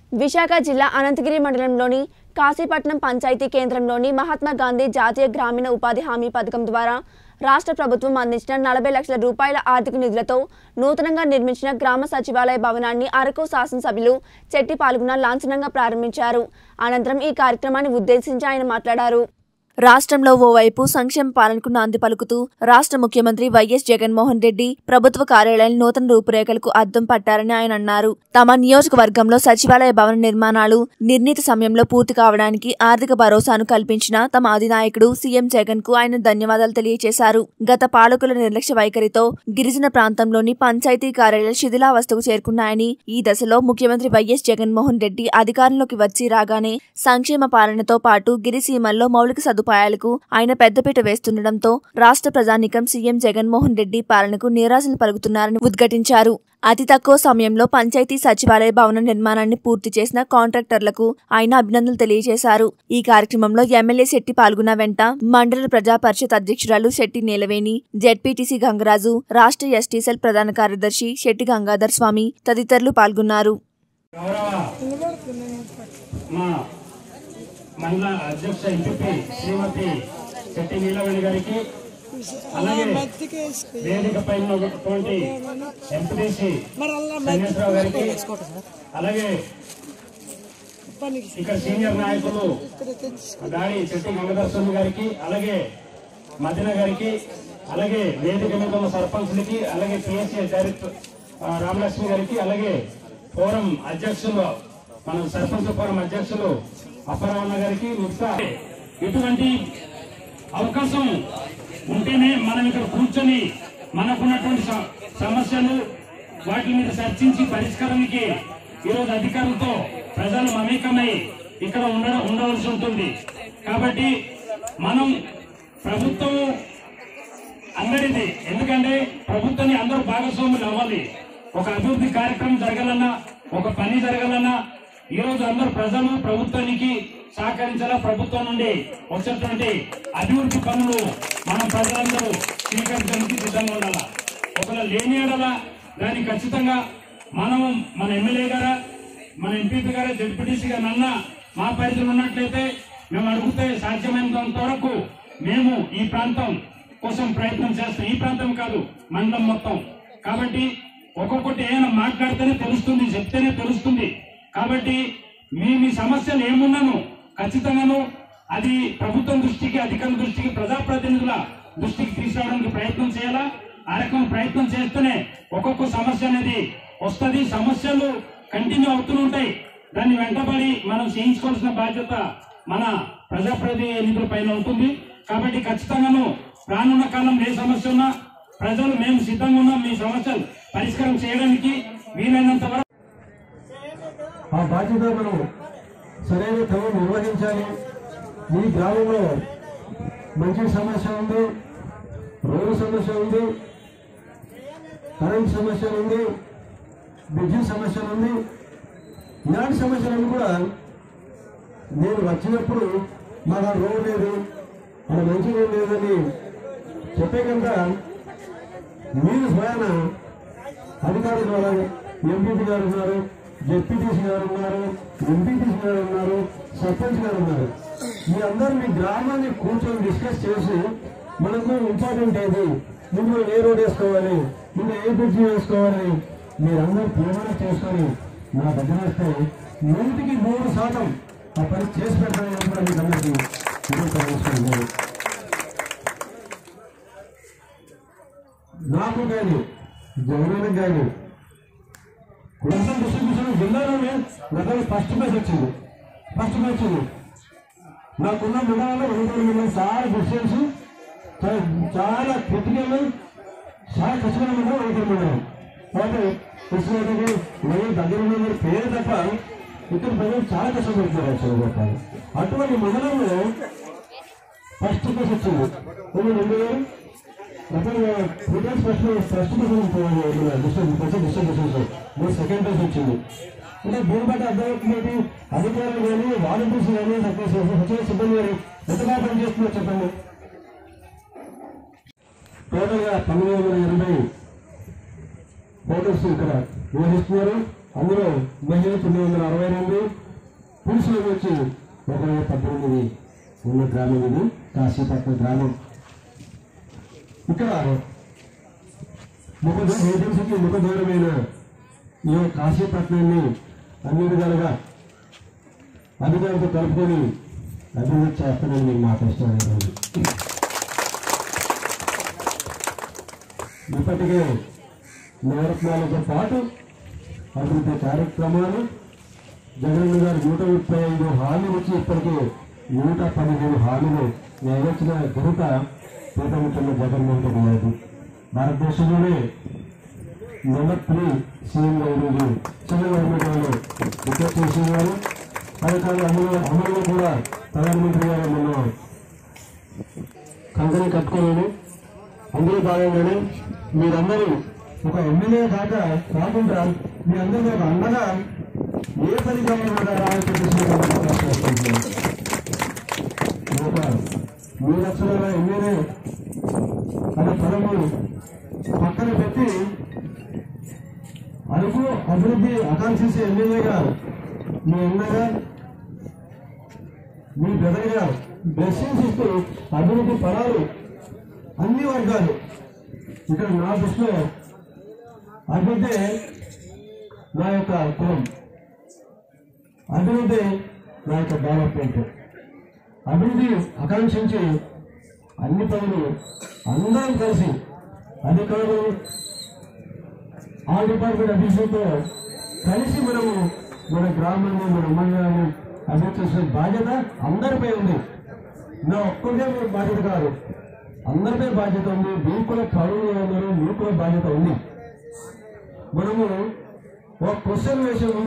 విశాఖ జిల్లా అనంతగిరి మండలంలోని కాశీపట్నం పంచాయతీ కేంద్రంలోని మహాత్మా గాంధీ జాతీయ గ్రామీణ ఉపాధి హామీ పథకం ద్వారా రాష్ట్ర ప్రభుత్వం అందించిన నలభై లక్షల రూపాయల ఆర్థిక నిధులతో నూతనంగా నిర్మించిన గ్రామ సచివాలయ భవనాన్ని అరకు శాసనసభ్యులు చెట్టి పాల్గొన లాంఛనంగా ప్రారంభించారు అనంతరం ఈ కార్యక్రమాన్ని ఉద్దేశించి ఆయన మాట్లాడారు రాష్ట్రంలో ఓవైపు సంక్షేమ పాలనకు నాంది పలుకుతూ రాష్ట్ర ముఖ్యమంత్రి వైఎస్ జగన్మోహన్ రెడ్డి ప్రభుత్వ కార్యాలయాలు నూతన రూపురేఖలకు అద్దం పట్టారని ఆయన అన్నారు తమ నియోజకవర్గంలో సచివాలయ భవన నిర్మాణాలు నిర్ణీత సమయంలో పూర్తి కావడానికి ఆర్థిక భరోసాను కల్పించిన తమ అధినాయకుడు సీఎం జగన్ కు ఆయన ధన్యవాదాలు తెలియజేశారు గత పాలకుల నిర్లక్ష్య వైఖరితో గిరిజన ప్రాంతంలోని పంచాయతీ కార్యాలయాలు శిథిలావస్థకు చేరుకున్నాయని ఈ దశలో ముఖ్యమంత్రి వైఎస్ జగన్మోహన్ రెడ్డి అధికారంలోకి వచ్చి రాగానే సంక్షేమ పాలనతో పాటు గిరిసీమల్లో మౌలిక సదుపాయాలకు ఆయన పెద్దపీట వేస్తుండటంతో రాష్ట్ర ప్రజానికం సీఎం జగన్మోహన్ రెడ్డి పాలనకు నిరాశలు పలుకుతున్నారని ఉద్ఘాటించారు అతి తక్కువ సమయంలో పంచాయతీ సచివాలయ భవన నిర్మాణాన్ని పూర్తి చేసిన కాంట్రాక్టర్లకు ఆయన అభినందనలు తెలియజేశారు ఈ కార్యక్రమంలో ఎమ్మెల్యే శెట్టి పాల్గొన్న వెంట మండల ప్రజా పరిషత్ అధ్యక్షురాలు శెట్టి నీలవేణి జెడ్పీటీసీ గంగరాజు రాష్ట్ర ఎస్టీ సెల్ ప్రధాన కార్యదర్శి శెట్టి గంగాధర్ స్వామి తదితరులు పాల్గొన్నారు గౌరవ మా మండల అధ్యక్ష ఎంపీ శ్రీమతి శెట్టి నీలవేణి గారికి అలాగే వేదిక పైన ఉన్నటువంటి ఎంపీటీసీ సంగేశ్వరరావు గారికి అలాగే ఇక్కడ సీనియర్ నాయకులు గాడి శెట్టి గంగదర్శన్ గారికి అలాగే మదిన గారికి అలాగే వేదిక మీద ఉన్న సర్పంచ్లకి అలాగే పిఎస్సీ డైరెక్టర్ ఆ, రామలక్ష్మి గారికి అలాగే ఫోరం అధ్యక్షులు మన సర్పంచ్ ఫోరం అధ్యక్షులు అప్పరావణ గారికి మిగతా ఇటువంటి అవకాశం ఉంటేనే మనం ఇక్కడ కూర్చొని మనకున్నటువంటి స- సమస్యలు వాటి మీద చర్చించి పరిష్కారానికి ఈరోజు అధికారులతో ప్రజలు మమేకమై ఇక్కడ ఉండడం ఉండవలసి ఉంటుంది కాబట్టి మనం ప్రభుత్వం అందరిది ఎందుకంటే ప్రభుత్వాన్ని అందరూ భాగస్వాములు అవ్వాలి ఒక అభివృద్ధి కార్యక్రమం జరగాలన్నా ఒక పని జరగాలన్నా ఈ రోజు అందరూ ప్రజలు ప్రభుత్వానికి సహకరించాలా ప్రభుత్వం నుండి వచ్చేటువంటి అభివృద్ధి పనులు మన ప్రజలందరూ స్వీకరించడానికి సిద్ధంగా ఉండాలా ఒకవేళ లేని ఎడలా దాన్ని ఖచ్చితంగా మనం మన ఎమ్మెల్యే గారా మన ఎంపీపీ గారా జడ్పీటీసీ గారు అన్న మా పరిధిలో ఉన్నట్లయితే మేము అడిగితే సాధ్యమైనంత వరకు మేము ఈ ప్రాంతం కోసం ప్రయత్నం చేస్తాం ఈ ప్రాంతం కాదు మండలం మొత్తం కాబట్టి ఒక్కొక్కటి ఏమైనా మాట్లాడితేనే తెలుస్తుంది చెప్తేనే తెలుస్తుంది కాబట్టి మీ మీ సమస్యలు ఏమున్నాను ఖచ్చితంగాను అది ప్రభుత్వం దృష్టికి అధికారుల దృష్టికి ప్రజాప్రతినిధుల దృష్టికి తీసుకురావడానికి ప్రయత్నం చేయాలా ఆ రకం ప్రయత్నం చేస్తేనే ఒక్కొక్క సమస్య అనేది వస్తుంది సమస్యలు కంటిన్యూ అవుతూనే ఉంటాయి దాన్ని వెంటబడి మనం చేయించుకోవాల్సిన బాధ్యత మన ప్రజాప్రతినిధుల పైన ఉంటుంది కాబట్టి ఖచ్చితంగాను రానున్న కాలంలో ఏ సమస్య ఉన్నా ప్రజలు మేము సిద్ధంగా ఉన్నాం మీ సమస్యలు పరిష్కారం చేయడానికి వీలైనంత వరకు ఆ బాధ్యత మనం సరైన క్రమం నిర్వహించాలి ఈ గ్రామంలో మంచి సమస్య ఉంది రోడ్డు సమస్య ఉంది కరెంట్ సమస్య ఉంది విద్యుత్ సమస్య ఉంది ఇలాంటి సమస్యలను కూడా నేను వచ్చినప్పుడు మాకు రోడ్ లేదు మన మంచి రోడ్ లేదని చెప్పే కనుక మీరు స్వయాన అధికారుల ద్వారా ఎంపీపీ గారు ఉన్నారు జెడ్పీటీసీ గారు ఉన్నారు ఎంపీటీసీ గారు ఉన్నారు సర్పంచ్ గారు ఉన్నారు మీ అందరూ మీ గ్రామాన్ని కూర్చొని డిస్కస్ చేసి మనకు ఇంపార్టెంట్ ఏది ముందు మనం ఏ రోడ్ వేసుకోవాలి ముందు ఏ బ్రిడ్జ్ వేసుకోవాలి మీరందరూ తీర్మానం చేసుకొని నా దగ్గర వస్తే నూటికి మూడు శాతం ఆ పని చేసి పెడతానని కూడా మీకు అందరికీ ఇది తెలుసుకుంటున్నాను నాకు కానీ జగన్ కానీ కుటుంబం డిస్ట్రిబ్యూషన్ జిల్లాలోనే గతంలో ఫస్ట్ ప్లేస్ వచ్చింది ఫస్ట్ ప్లేస్ వచ్చింది నాకున్న మండలంలో రెండు వందల మండలం చాలా డిస్టెన్స్ చాలా చాలా క్రిటికల్ చాలా కష్టమైన మండలం రెండు మండలం కాబట్టి కృష్ణాకి నేను దగ్గర ఉన్న పేరు తప్ప ఇక్కడ ప్రజలు చాలా కష్టపడుతున్నారు యాక్చువల్గా చెప్పాలి అటువంటి మండలంలో ఫస్ట్ ప్లేస్ వచ్చింది రెండు రెండు వేలు గతంలో ప్రిటెన్స్ first first distance first distance మీరు సెకండ్ ప్లేస్ వచ్చింది అంటే దీన్ని బట్టి అర్థమవుతుంది అధికారులు కానీ వాలంటీర్స్ కానీ సచివ సిబ్బంది కానీ ఎంత బాగా పనిచేస్తుందో చెప్పండి టోటల్ గా తొమ్మిది వందల ఎనభై ఫోటోస్ ఇక్కడ నిర్వహిస్తున్నారు అందులో మహిళలు తొమ్మిది వందల అరవై రెండు పురుషులకు వచ్చి ఒక వెయ్యి పద్దెనిమిది ఉన్న గ్రామం ఇది కాశీపట్నం గ్రామం ఇక్కడ ముఖ ఏజెన్సీకి ముఖ దూరమైన ఈ యొక్క కాశీపట్నాన్ని అన్ని విధాలుగా అధికారులతో కలుపుకొని అభివృద్ధి చేస్తానని నేను మాట్లాడుతున్నాను ఈరోజు ఇప్పటికే నవరత్నాలతో పాటు అభివృద్ధి కార్యక్రమాలు జగన్ గారు నూట ముప్పై ఐదు హామీలు ఇచ్చి ఇప్పటికే నూట పదిహేను హామీలు నెరవేర్చిన ఘనత పీఠముఖ్యంలో జగన్మోహన్ రెడ్డి గారు భారతదేశంలోనే నెంబర్ త్రీ సీఎంగా ఈరోజు చంద్రబాబు గారు రిక్వెస్ట్ చేసేవారు పథకాలు అమలు అమలులో కూడా ప్రధానమంత్రి గారు మొన్న కంకణం కట్టుకోలేను అందులో భాగంగానే మీరందరూ ఒక ఎమ్మెల్యే దాకా కాకుండా మీ అందరికీ ఒక అండగా ఏ పని కావాలన్నా రావాలని చెప్పేసి నేను రిక్వెస్ట్ చేస్తున్నాను. ఒక మూడు లక్షల ఎమ్మెల్యే అనే పదము పక్కన పెట్టి అరకు అభివృద్ధి ఆకాంక్షించే ఎమ్మెల్యేగా మీ అన్నగా మీ బ్రదర్గా బ్లెస్సింగ్స్ ఇస్తూ అభివృద్ధి ఫలాలు అన్ని వర్గాలు ఇక్కడ నా దృష్టిలో అభివృద్ధి నా యొక్క కులం అభివృద్ధి నా యొక్క డెవలప్మెంట్ అభివృద్ధి ఆకాంక్షించి అన్ని పనులు అందరం కలిసి అధికారులు ఆ డిపార్ట్మెంట్ అఫీసులతో కలిసి మనము మన గ్రామాన్ని మన మండలాన్ని అభివృద్ధి చేసే బాధ్యత అందరిపై ఉంది నా ఒక్కరికే బాధ్యత కాదు అందరిపై బాధ్యత ఉంది మీకు కూడా పౌరులు ఉన్నారు మీకు కూడా బాధ్యత ఉంది మనము ఒక క్వశ్చన్ వేసే ముందు